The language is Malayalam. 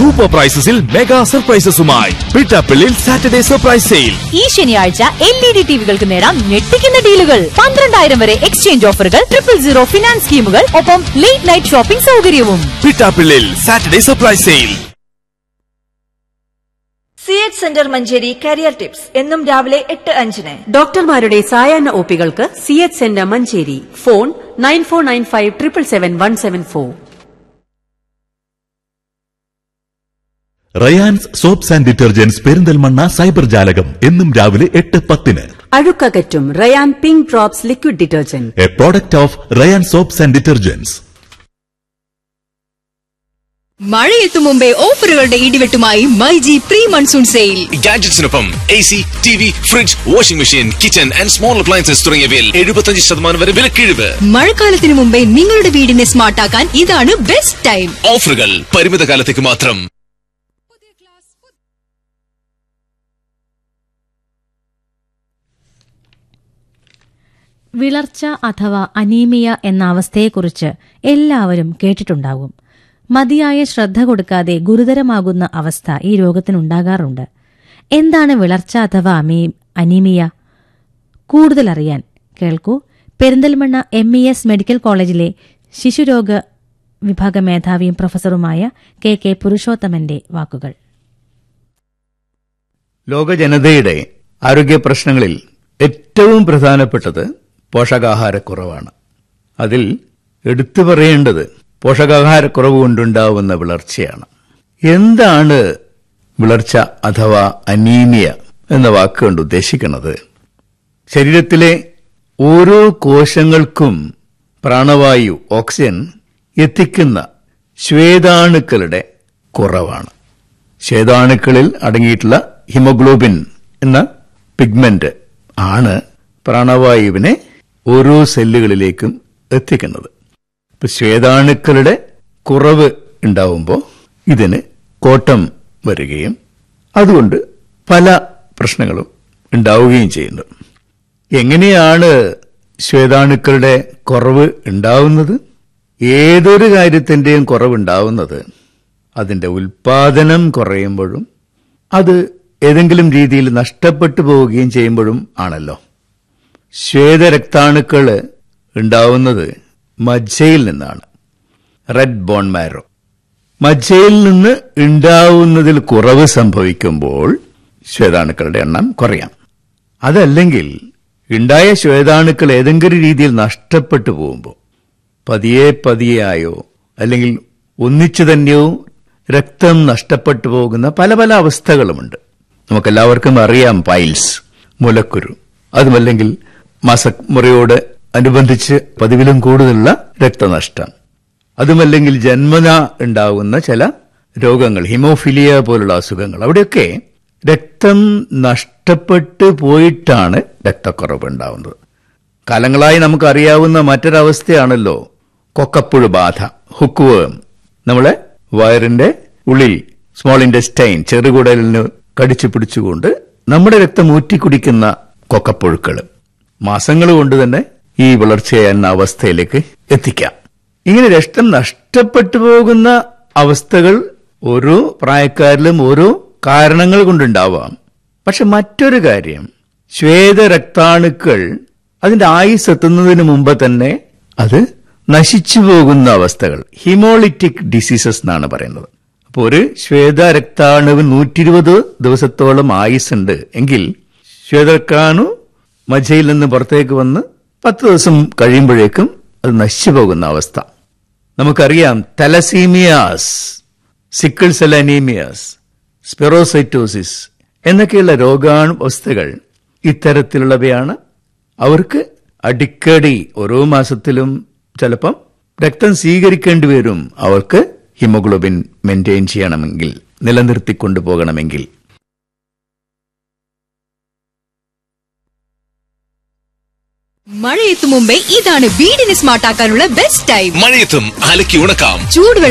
സൂപ്പർ പ്രൈസസിൽ മെഗാ സർപ്രൈസസുമായി പിട്ടാപ്പിള്ളിൽ സാറ്റർഡേ സർപ്രൈസ് സെയിൽ ഈ ശനിയാഴ്ച എൽ ഇ ഡി ടിവികൾക്ക് നേടാം ഞെട്ടിക്കുന്ന ഡീലുകൾ പന്ത്രണ്ടായിരം വരെ എക്സ്ചേഞ്ച് ഓഫറുകൾ ട്രിപ്പിൾ സീറോ ഫിനാൻസ് സ്കീമുകൾ ഒപ്പം ലേറ്റ് നൈറ്റ് ഷോപ്പിംഗ് സൗകര്യവും Pittappillil Saturday surprise sale C H centre Manjeri career tips എന്നും രാവിലെ എട്ട് അഞ്ചിന് ഡോക്ടർമാരുടെ സായാഹ്ന ഒപികൾക്ക് C H centre Manjeri phone nine four nine five triple seven one seven four Rayans soaps and detergents Perinthalmanna cyber ജാലകം എന്നും രാവിലെ എട്ട് പത്തിന് അഴുക്കകറ്റും Rayan pink drops liquid detergent a product of Rayan soaps and detergents മഴയെത്തും മുമ്പേ ഓഫറുകളുടെ ഇടിവെട്ടുമായി മൈജി പ്രീ മൺസൂൺ സെയിൽ ഗാഡ്ജറ്റ്സിനൊപ്പം A C T V fridge washing machine kitchen and small appliances തുടങ്ങിയവയിൽ എഴുപത്തഞ്ച് ശതമാനം വരെ വിലക്കിഴിവ് മഴക്കാലത്തിനു മുമ്പേ നിങ്ങളുടെ വീടിനെ സ്മാർട്ടാക്കാൻ ഇതാണ് ബെസ്റ്റ് ടൈം ഓഫറുകൾ പരിമിത കാലത്തേക്ക് മാത്രം വിളർച്ച അഥവാ അനീമിയ എന്ന അവസ്ഥയെക്കുറിച്ച് എല്ലാവരും കേട്ടിട്ടുണ്ടാകും മതിയായ ശ്രദ്ധ കൊടുക്കാതെ ഗുരുതരമാകുന്ന അവസ്ഥ ഈ രോഗത്തിനുണ്ടാകാറുണ്ട് എന്താണ് വിളർച്ച അഥവാ അമീ- അനീമിയ കൂടുതൽ അറിയാൻ കേൾക്കൂ Perinthalmanna M E S medical കോളേജിലെ ശിശുരോഗ വിഭാഗ മേധാവിയും പ്രൊഫസറുമായ കെ കെ പുരുഷോത്തമന്റെ വാക്കുകൾ ലോക ജനതയുടെ ആരോഗ്യ പ്രശ്നങ്ങളിൽ ഏറ്റവും പ്രധാനപ്പെട്ടത് പോഷകാഹാരക്കുറവാണ് അതിൽ എടുത്തു പറയേണ്ടത് പോഷകാഹാരക്കുറവ് കൊണ്ടുണ്ടാവുന്ന വിളർച്ചയാണ് എന്താണ് വിളർച്ച അഥവാ അനീമിയ എന്ന വാക്കുകൊണ്ട് ഉദ്ദേശിക്കുന്നത് ശരീരത്തിലെ ഓരോ കോശങ്ങൾക്കും പ്രാണവായു ഓക്സിജൻ എത്തിക്കുന്ന ശ്വേതാണുക്കളുടെ കുറവാണ് ശ്വേതാണുക്കളിൽ അടങ്ങിയിട്ടുള്ള ഹിമോഗ്ലോബിൻ എന്ന പിഗ്മെന്റ് ആണ് പ്രാണവായുവിനെ ഓരോ സെല്ലുകളിലേക്കും എത്തിക്കുന്നത് ഇപ്പൊ ശ്വേതാണുക്കളുടെ കുറവ് ഉണ്ടാവുമ്പോൾ ഇതിന് കോട്ടം വരികയും അതുകൊണ്ട് പല പ്രശ്നങ്ങളും ഉണ്ടാവുകയും ചെയ്യുന്നു എങ്ങനെയാണ് ശ്വേതാണുക്കളുടെ കുറവ് ഉണ്ടാവുന്നത് ഏതൊരു കാര്യത്തിന്റെയും കുറവുണ്ടാവുന്നത് അതിന്റെ ഉൽപാദനം കുറയുമ്പോഴും അത് ഏതെങ്കിലും രീതിയിൽ നഷ്ടപ്പെട്ടു പോവുകയും ചെയ്യുമ്പോഴും ആണല്ലോ ശ്വേതരക്താണുക്കൾ ഉണ്ടാവുന്നത് മജ്ജയിൽ നിന്നാണ് റെഡ് ബോൺ മാരോ മജ്ജയിൽ നിന്ന് ഉണ്ടാവുന്നതിൽ കുറവ് സംഭവിക്കുമ്പോൾ ശ്വേതാണുക്കളുടെ എണ്ണം കുറയാം അതല്ലെങ്കിൽ ഉണ്ടായ ശ്വേതാണുക്കൾ ഏതെങ്കിലും രീതിയിൽ നഷ്ടപ്പെട്ടു പോകുമ്പോൾ പതിയെ പതിയെയായോ അല്ലെങ്കിൽ ഒന്നിച്ചു തന്നെയോ രക്തം നഷ്ടപ്പെട്ടു പോകുന്ന പല പല അവസ്ഥകളുമുണ്ട് നമുക്കെല്ലാവർക്കും അറിയാം പൈൽസ് മുലക്കുരു അതുമല്ലെങ്കിൽ മാസമുറയോട് അനുബന്ധിച്ച് പതിവിലും കൂടുതലുള്ള രക്തനഷ്ടം അതുമല്ലെങ്കിൽ ജന്മന ഉണ്ടാകുന്ന ചില രോഗങ്ങൾ ഹിമോഫിലിയ പോലുള്ള അസുഖങ്ങൾ അവിടെയൊക്കെ രക്തം നഷ്ടപ്പെട്ടു പോയിട്ടാണ് രക്തക്കുറവ് ഉണ്ടാവുന്നത് കാലങ്ങളായി നമുക്കറിയാവുന്ന മറ്റൊരവസ്ഥയാണല്ലോ കൊക്കപ്പുഴു ബാധ ഹുക്കുവേം നമ്മളെ വയറിന്റെ ഉള്ളിൽ സ്മോൾ ഇൻഡസ്റ്റൈൻ ചെറുകുടലിന് കടിച്ചു പിടിച്ചുകൊണ്ട് നമ്മുടെ രക്തം ഊറ്റിക്കുടിക്കുന്ന കൊക്കപ്പുഴുക്കൾ മാസങ്ങൾ കൊണ്ട് തന്നെ ഈ വളർച്ച എന്ന അവസ്ഥയിലേക്ക് എത്തിക്കാം ഇങ്ങനെ രക്തം നഷ്ടപ്പെട്ടു പോകുന്ന അവസ്ഥകൾ ഓരോ പ്രായക്കാരിലും ഓരോ കാരണങ്ങൾ കൊണ്ടുണ്ടാവാം പക്ഷെ മറ്റൊരു കാര്യം ശ്വേതരക്താണുക്കൾ അതിന്റെ ആയുസ് എത്തുന്നതിന് മുമ്പ് തന്നെ അത് നശിച്ചു പോകുന്ന അവസ്ഥകൾ ഹിമോളിറ്റിക് ഡിസീസസ് എന്നാണ് പറയുന്നത് അപ്പോൾ ഒരു ശ്വേതരക്താണുവിന് നൂറ്റി ഇരുപത് ദിവസത്തോളം ആയുസ്സുണ്ട് എങ്കിൽ ശ്വേതരക്താണു മജ്ജയിൽ നിന്ന് പുറത്തേക്ക് വന്ന് പത്ത് ദിവസം കഴിയുമ്പോഴേക്കും അത് നശിച്ചു പോകുന്ന അവസ്ഥ നമുക്കറിയാം തലസീമിയാസ് സിക്കിൾ സെൽ അനീമിയാസ് സ്പെറോസൈറ്റോസിസ് എന്നൊക്കെയുള്ള രോഗാവസ്ഥകൾ ഇത്തരത്തിലുള്ളവയാണ് അവർക്ക് അടിക്കടി ഓരോ മാസത്തിലും ചിലപ്പം രക്തം സ്വീകരിക്കേണ്ടി വരും അവർക്ക് ഹിമോഗ്ലോബിൻ മെയിൻറ്റെയിൻ ചെയ്യണമെങ്കിൽ നിലനിർത്തിക്കൊണ്ടു പോകണമെങ്കിൽ മഴയെത്തും മുമ്പേ ഇതാണ് വീടിനെ സ്മാർട്ടാക്കാനുള്ള ബെസ്റ്റ് ടൈം മഴയത്തും അലക്കി ഉണക്കാം ചൂടുവെള്ളം